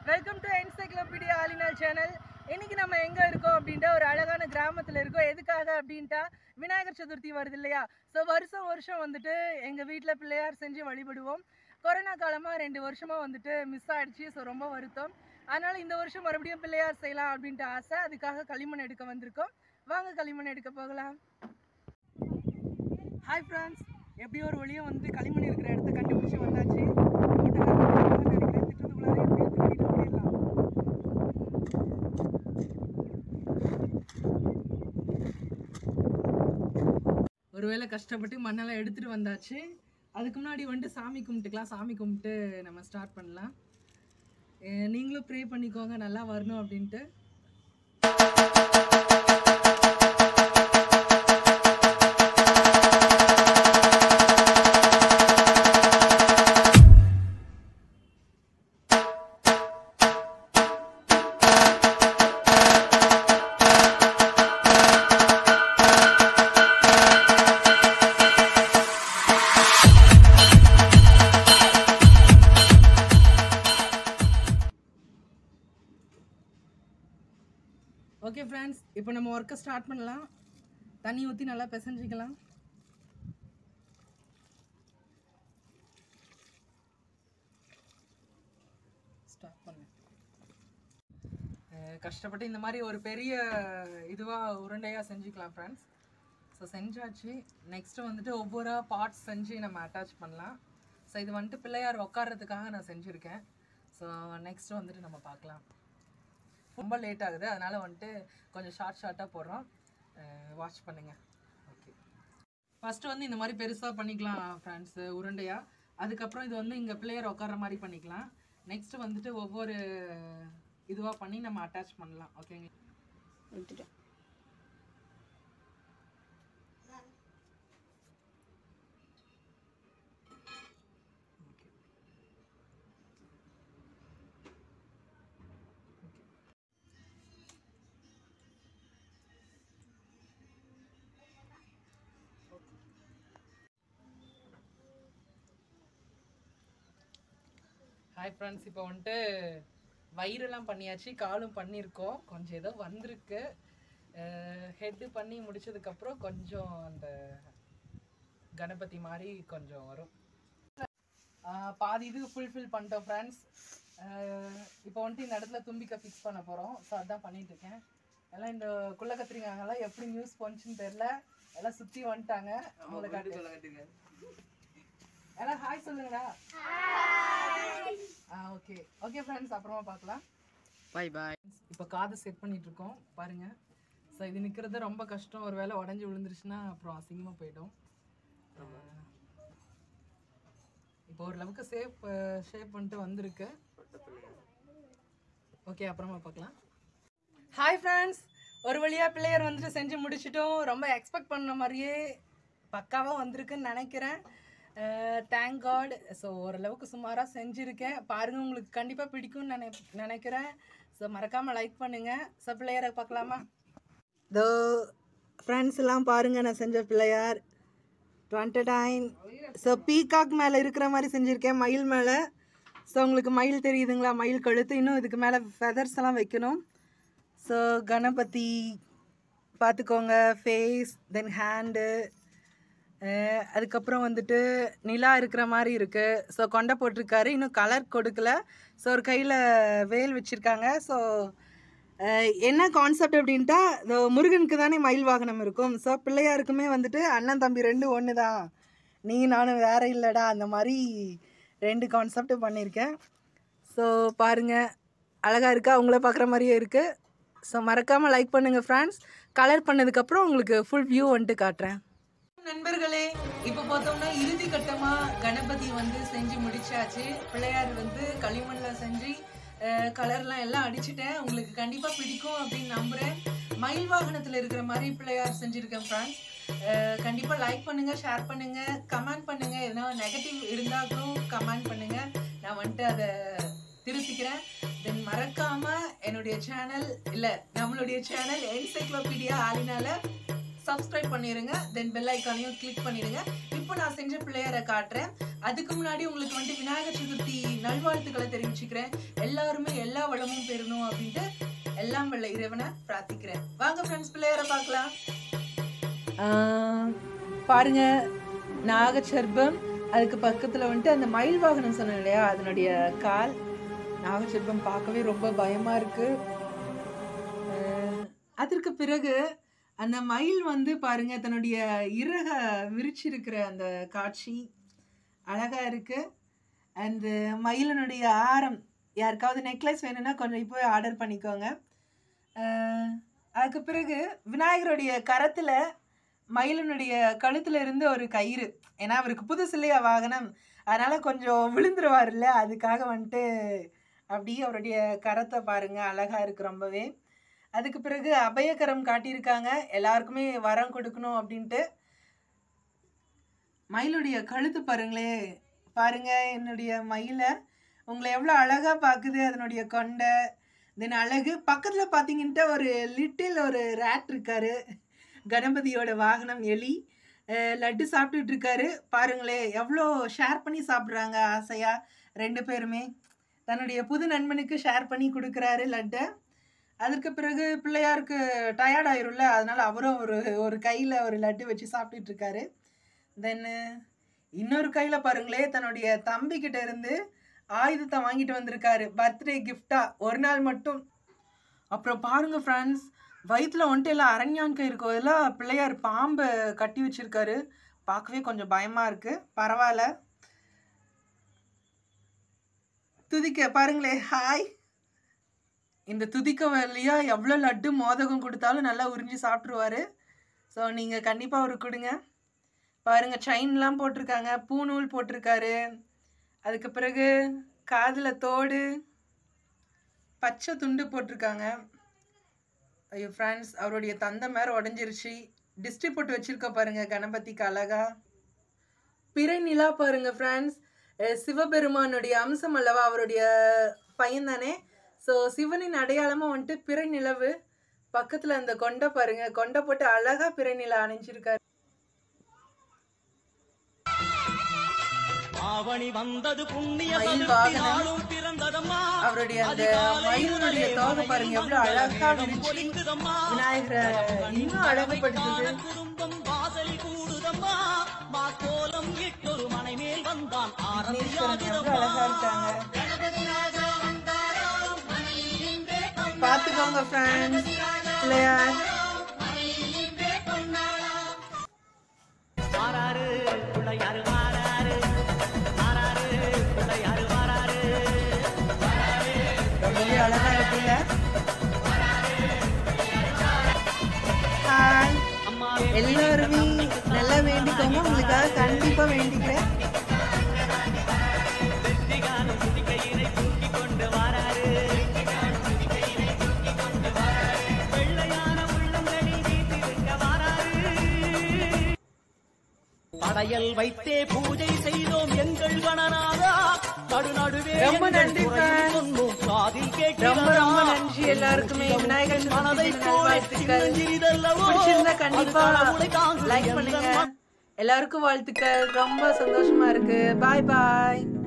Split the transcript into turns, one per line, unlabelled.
Welcome to encyclopedia all in all channel இன்னைக்கு நம்ம எங்க இருக்கோம் அப்படின்ட்டு ஒரு அழகான கிராமத்துல இருக்கோம் எதுக்காக அப்படின்ட்டா விநாயகர் சதுர்த்தி வருது இல்லையா ஸோ வருஷம் வருஷம் வந்துட்டு எங்க வீட்ல பிள்ளையார் செஞ்சு வழிபடுவோம் கொரோனா காலமா ரெண்டு வருஷமா வந்துட்டு மிஸ் ஆயிடுச்சு ஸோ ரொம்ப வருத்தம் அதனால இந்த வருஷம் மறுபடியும் பிள்ளையார் செய்யலாம் அப்படின்ட்டு ஆசை அதுக்காக களிமண் எடுக்க வந்திருக்கோம் வாங்க களிமண் எடுக்க போகலாம் ஹாய் ஃப்ரெண்ட்ஸ் எப்படியோ ஒரு வழியாக வந்து களிமண் இருக்கிற இடத்த கண்டுபிடிச்சி வந்தாச்சு தோட்டக்காரங்க நினைக்கிறேன் திட்டத்துக்குள்ளார எப்படியோ திருடிட்டு ஓடிடலாம் ஒருவேளை கஷ்டப்பட்டு மண்ணெல்லாம் எடுத்துட்டு வந்தாச்சு அதுக்கு முன்னாடி வந்துட்டு சாமி கும்பிட்டுக்கலாம் சாமி கும்பிட்டு நம்ம ஸ்டார்ட் பண்ணலாம் அஹ் நீங்களும் ப்ரே பண்ணிக்கோங்க நல்லா வரணும் அப்படின்ட்டு ஓகே ஃப்ரெண்ட்ஸ் இப்போ நம்ம ஒர்க்கை ஸ்டார்ட் பண்ணலாம் தண்ணி ஊற்றி நல்லா பிசைஞ்சிக்கலாம் ஸ்டார்ட் பண்ணு அஹ் கஷ்டப்பட்டு இந்த மாதிரி ஒரு பெரிய இதுவாக உருண்டையாக செஞ்சுக்கலாம் ஃப்ரெண்ட்ஸ் ஸோ செஞ்சாச்சு நெக்ஸ்ட்டு வந்துட்டு ஒவ்வொரு பார்ட்ஸ் செஞ்சு நம்ம அட்டாச் பண்ணலாம் ஸோ இது வந்துட்டு பிள்ளையார் உட்கார்றதுக்காக நான் செஞ்சுருக்கேன் ஸோ நெக்ஸ்ட் வந்துட்டு நம்ம பார்க்கலாம் ரொம்ப லேட் ஆகுது அதனால வந்துட்டு கொஞ்சம் ஷார்ட் ஷார்ட்டாக போடுறோம் வாட்ச் பண்ணுங்க ஓகே ஃபஸ்ட்டு வந்து இந்த மாதிரி பெருசாக பண்ணிக்கலாம் ஃப்ரெண்ட்ஸு உருண்டையாக அதுக்கப்புறம் இது வந்து இங்கே பிளேயர் உட்கார்ற மாதிரி பண்ணிக்கலாம் நெக்ஸ்ட்டு வந்துட்டு ஒவ்வொரு இதுவாக பண்ணி நம்ம அட்டாச் பண்ணலாம் ஓகேங்க
எடுத்துட்டேன்
ஹாய் ஃப்ரெண்ட்ஸ் இப்போ வந்துட்டு வயிறெல்லாம் பண்ணியாச்சு காலும் பண்ணியிருக்கோம் கொஞ்சம் ஏதோ வந்திருக்கு ஹெட்டு பண்ணி முடிச்சதுக்கப்புறம் கொஞ்சம் அந்த கணபதி மாதிரி கொஞ்சம் வரும் ஆஹ் பாதி இது ஃபுல்ஃபில் பண்ணிட்டோம் ஃப்ரெண்ட்ஸ் இப்போ வந்துட்டு இந்த இடத்துல தும்பிக்கை ஃபிக்ஸ் பண்ண போகிறோம் ஸோ அதான் பண்ணிட்டு இருக்கேன் எல்லாம் இந்த குள்ள கத்திரிக்காங்கலாம் எப்படி நியூஸ் போனுச்சுன்னு தெரில எல்லாம் சுற்றி வந்துட்டாங்க உங்களை காட்டு எல்லாம் ஹாய் சொல்லுங்கடா ஆ ஓகே ஓகே ஃப்ரெண்ட்ஸ் அப்புறமா பார்க்கலாம்
பாய் பாய்
இப்போ காது செட் பண்ணிட்டு இருக்கோம் பாருங்க ஸோ இது நிற்கிறது ரொம்ப கஷ்டம் ஒரு வேளை உடஞ்சி விழுந்துருச்சுன்னா அப்புறம் அசிங்கமாக போயிடும் இப்போ ஓரளவுக்கு சேஃப் ஷேப் பண்ணிட்டு வந்திருக்கு ஓகே அப்புறமா பார்க்கலாம் ஹாய் ஃப்ரெண்ட்ஸ் ஒரு வழியாக பிள்ளையர் வந்துட்டு செஞ்சு முடிச்சிட்டோம் ரொம்ப எக்ஸ்பெக்ட் பண்ண மாதிரியே பக்காவாக வந்திருக்குன்னு நினைக்கிறேன் தேங்க் காட் ஸோ ஓரளவுக்கு சுமாராக செஞ்சுருக்கேன் பாருங்கள் உங்களுக்கு கண்டிப்பாக பிடிக்கும்னு நினை நினைக்கிறேன் ஸோ மறக்காமல் லைக் பண்ணுங்கள் ஸோ பிள்ளையாரை பார்க்கலாமா தோ ஃப்ரெண்ட்ஸ் எல்லாம் பாருங்கள் நான் செஞ்ச பிள்ளையார் டுவெண்ட்டடைன் ஸோ பீகாக் மேலே இருக்கிற மாதிரி செஞ்சுருக்கேன் மயில் மேலே ஸோ உங்களுக்கு மயில் தெரியுதுங்களா மயில் கழுத்து இன்னும் இதுக்கு மேலே ஃபெதர்ஸ் எல்லாம் வைக்கணும் ஸோ கணபதி பார்த்துக்கோங்க ஃபேஸ் தென் ஹேண்டு அதுக்கப்புறம் வந்துட்டு நிலா இருக்கிற மாதிரி இருக்குது ஸோ கொண்டை போட்டிருக்காரு இன்னும் கலர் கொடுக்கல ஸோ ஒரு கையில் வேல் வச்சுருக்காங்க ஸோ என்ன கான்செப்ட் அப்படின்ட்டா இந்த முருகனுக்கு தானே மயில் வாகனம் இருக்கும் ஸோ பிள்ளையாருக்குமே வந்துட்டு அண்ணன் தம்பி ரெண்டு ஒன்று தான் நீ நானும் வேற இல்லைடா அந்த மாதிரி ரெண்டு கான்செப்ட் பண்ணியிருக்கேன் ஸோ பாருங்கள் அழகாக இருக்கா உங்களை பார்க்குற மாதிரியே இருக்குது ஸோ மறக்காமல் லைக் பண்ணுங்கள் ஃப்ரெண்ட்ஸ் கலர் பண்ணதுக்கப்புறம் உங்களுக்கு ஃபுல் வியூ வந்துட்டு காட்டுறேன் நண்பர்களே இப்போ பார்த்தோம்னா இறுதி கட்டமா கணபதி வந்து செஞ்சு முடிச்சாச்சு பிள்ளையார் வந்து களிமண்ல செஞ்சு அஹ், கலர்லாம் எல்லாம் அடிச்சிட்டேன் உங்களுக்கு கண்டிப்பா பிடிக்கும் அப்படின்னு நம்புறேன் மயில் வாகனத்துல இருக்கிற மாதிரி பிள்ளையார் செஞ்சிருக்கேன் ஃப்ரெண்ட்ஸ் கண்டிப்பா லைக் பண்ணுங்க ஷேர் பண்ணுங்க கமெண்ட் பண்ணுங்க எதனா நெகட்டிவ் இருந்தாலும் கமெண்ட் பண்ணுங்க நான் வந்துட்டு அதை திருத்திக்கிறேன் தென் மறக்காம என்னுடைய சேனல் இல்ல நம்மளுடைய சேனல் என்சைக்ளோபீடியா ஆலினால சப்ஸ்கிரைப் பண்ணிடுங்க தென் பெல் ஐக்கானையும் கிளிக் பண்ணிடுங்க இப்போ நான் செஞ்ச பிள்ளையரை காட்டுறேன் அதுக்கு முன்னாடி உங்களுக்கு வந்துட்டு விநாயகர் சதுர்த்தி நல்வாழ்த்துக்களை தெரிவிச்சுக்கிறேன் எல்லாருமே எல்லா வளமும் பெறணும் அப்படின்ட்டு எல்லாம் வல்ல இறைவனை பிரார்த்திக்கிறேன் வாங்க ஃப்ரெண்ட்ஸ் பிள்ளையரை பார்க்கலாம் பாருங்க நாகச்சர்பம் அதுக்கு பக்கத்தில் வந்துட்டு அந்த மயில் வாகனம் சொன்னேன் இல்லையா அதனுடைய கால் நாகச்சர்பம் பார்க்கவே ரொம்ப பயமா இருக்கு அஹ் அதற்கு பிறகு அந்த மயில் வந்து பாருங்க தன்னுடைய இறக விரிச்சிருக்கிற அந்த காட்சி அழகா இருக்கு அந்த மயிலனுடைய ஆரம் யாருக்காவது நெக்லஸ் வேணும்னா கொஞ்சம் போய் ஆர்டர் பண்ணிக்கோங்க அஹ் அதுக்கு பிறகு விநாயகருடைய கரத்துல மயிலனுடைய கழுத்துல இருந்து ஒரு கயிறு ஏன்னா அவருக்கு புதுசு இல்லையா வாகனம் அதனால கொஞ்சம் விழுந்துருவார்ல அதுக்காக வந்துட்டு அப்படியே அவருடைய கரத்தை பாருங்க அழகா இருக்கு ரொம்பவே அதுக்கு பிறகு அபயகரம் காட்டியிருக்காங்க எல்லாருக்குமே வரம் கொடுக்கணும் அப்படின்ட்டு மயிலுடைய கழுத்து பாருங்களே பாருங்க என்னுடைய மயிலை உங்களை எவ்வளோ அழகா பார்க்குது அதனுடைய கொண்டை தென் அழகு பக்கத்தில் பார்த்தீங்கன்ட்டு ஒரு லிட்டில் ஒரு ரேட் இருக்காரு கணபதியோட வாகனம் எலி அஹ் லட்டு சாப்பிட்டுட்டு இருக்காரு பாருங்களே எவ்வளோ ஷேர் பண்ணி சாப்பிட்றாங்க ஆசையா ரெண்டு பேருமே தன்னுடைய புது நண்பனுக்கு ஷேர் பண்ணி கொடுக்குறாரு லட்டை அதற்கு பிறகு பிள்ளையாருக்கு டயர்ட் ஆயிரும்ல அதனால அவரும் ஒரு ஒரு கையில் ஒரு லட்டு வச்சு சாப்பிட்டுட்டு இருக்காரு தென் இன்னொரு கையில் பாருங்களே தன்னுடைய தம்பி கிட்ட இருந்து ஆயுதத்தை வாங்கிட்டு வந்திருக்காரு பர்த்டே கிஃப்டா ஒரு நாள் மட்டும் அப்புறம் பாருங்க ஃப்ரெண்ட்ஸ் வயிற்றுல வந்துட்டு எல்லாம் அரண்யான் கயிறு கோயிலாம் பிள்ளையார் பாம்பை கட்டி வச்சிருக்காரு பார்க்கவே கொஞ்சம் பயமா இருக்கு பரவாயில்ல துதிக்க பாருங்களே ஹாய் இந்த துதிக்க வழியா எவ்வளோ லட்டு மோதகம் கொடுத்தாலும் நல்லா உறிஞ்சி சாப்பிட்ருவாரு ஸோ நீங்கள் கண்டிப்பாக ஒரு கொடுங்க பாருங்க செயின்லாம் போட்டிருக்காங்க பூநூல் போட்டிருக்காரு அதுக்கு பிறகு காதில் தோடு பச்சை துண்டு போட்டிருக்காங்க ஐயோ ஃப்ரெண்ட்ஸ் அவருடைய தந்தை மேலே உடஞ்சிருச்சு டிஸ்ட்ரி போட்டு வச்சிருக்க பாருங்க கணபதிக்கு அழகா பிறை நிலா பாருங்க ஃப்ரெண்ட்ஸ் சிவபெருமானுடைய அம்சம் அல்லவா அவருடைய பையன் தானே ஸோ சிவனின் அடையாளமாக வந்துட்டு பிறை நிலவு பக்கத்தில் அந்த கொண்டை பாருங்க கொண்டை போட்டு அழகா பிறை நிலா அணிஞ்சிருக்காரு
ஆவணி வந்தது புண்ணிய
மயில்
சதுர்த்தி
வாகனம்.
நாளும் பிறந்ததம்மா
அவருடைய அந்த
அதிகாலை
மயிலுடைய
முதலே
தோகை பாருங்க எவ்வளவு அழகா
மேகம்
விரிச்சு
பொழிந்ததம்மா.
விநாயகரை இன்னும் அழகுபடுத்துது
காண குடும்பம் வாசலில் கூடுதம்மா மா கோலம் இட்டொரு மனை மேல் வந்தான்
விக்னேஸ்வரன் எவ்வளவு
ஆரம்பியாகுதம்மா
அழகா இருக்காங்க பார்த்துக்கோங்க ஃப்ரெண்ட்ஸ் பிள்ளையார்
வாராரு பிள்ளையாரு வாராரு வாராரு பிள்ளையாரு வாராரு
ரொம்பவே அழகா இருக்குல்ல ஹாய்
அம்மா
எல்லாருமே நல்லா வேண்டிக்கோங்க உங்களுக்காக கண்டிப்பா வேண்டிக்கிறேன்
வெற்றிகாலம் துதிக்கையினை தூக்கிக் கொண்டு வாராரு வெள்ளையான உள்ளங்களில் வீட்டிருக்க வாராரு படையல் வைத்தே பூஜை செய்தோம் எங்கள் கணநாதா நடுநடுவே
ரொம்ப
எங்கள்
நன்றி,
குரல்
friends.
சொன்னோம் காதில்
ரொம்ப ரொம்ப
கேட்கிறதா
நன்றி எல்லாருக்குமே விநாயகர் சதுர்த்தி
மனதை
தின
போல
நல்வாழ்த்துக்கள்
சின்னஞ்சிறிதல்லவோ
பிடிச்சிருந்தா கண்டிப்பா
அது கடவுளை தாங்கும்
லைக்
எந்த
பண்ணுங்க எல்லாருக்கும் வாழ்த்துக்கள் ரொம்ப சந்தோஷமா இருக்கு பாய் பாய்